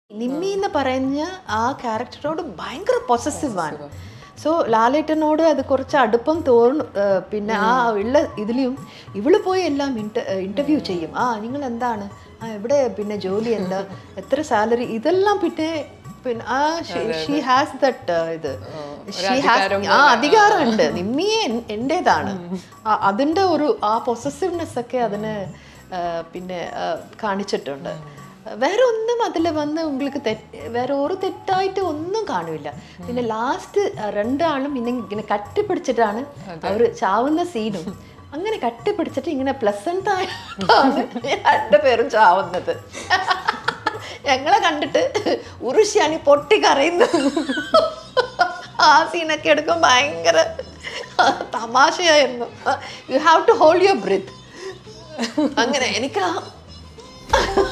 നിമ്മി എന്ന് പറഞ്ഞ ആ ക്യാരക്ടറോട് ഭയങ്കര പൊസസീവാണ് സോ ലാലേട്ടനോട് അത് കുറച്ച് അടുപ്പം തോന്നു ഏഹ് പിന്നെ ആ ഉള്ള ഇതിലും ഇവള് പോയി എല്ലാം ഇന്റർവ്യൂ ചെയ്യും ആ നിങ്ങൾ എന്താണ് ആ എവിടെ പിന്നെ ജോലി എന്താ എത്ര സാലറി ഇതെല്ലാം പിന്നെ പിന്നെ ആ ഷീ ഹാസ് ദറ്റ് ഇത് ഷീ ഹാസ് ആ അധികാരമുണ്ട് നിമ്മിയെ എൻ- എന്റേതാണ് ആ, അതിന്റെ ഒരു ആ പൊസസീവ്നെസ് ഒക്കെ അതിന് ആ, പിന്നെ ആ, കാണിച്ചിട്ടുണ്ട് വേറെ ഒന്നും അതിൽ വന്ന് உங்களுக்கு തെറ്റ് വേറെ ഒരു തെറ്റായിട്ട് ഒന്നും കാണില്ല പിന്നെ ലാസ്റ്റ് രണ്ടാളും പിന്നെ ഇങ്ങനെ കട്ടിപ്പിടിച്ചിട്ടാണ് അവർ ചാവുന്ന സീനും അങ്ങനെ കട്ടിപ്പിടിച്ചിട്ട് ഇങ്ങനെ പ്ലസന്റ് ആയിട്ടാണ് രണ്ടുപേരും ചാവുന്നത് ഞങ്ങളെ കണ്ടിട്ട് ഉറുഷ്യാനി പൊട്ടി കരയുന്നു ആ സീനൊക്കെ എടുക്കും ഭയങ്കര തമാശയായിരുന്നു you have to hold your breath അങ്ങനെ എനിക്ക് ആ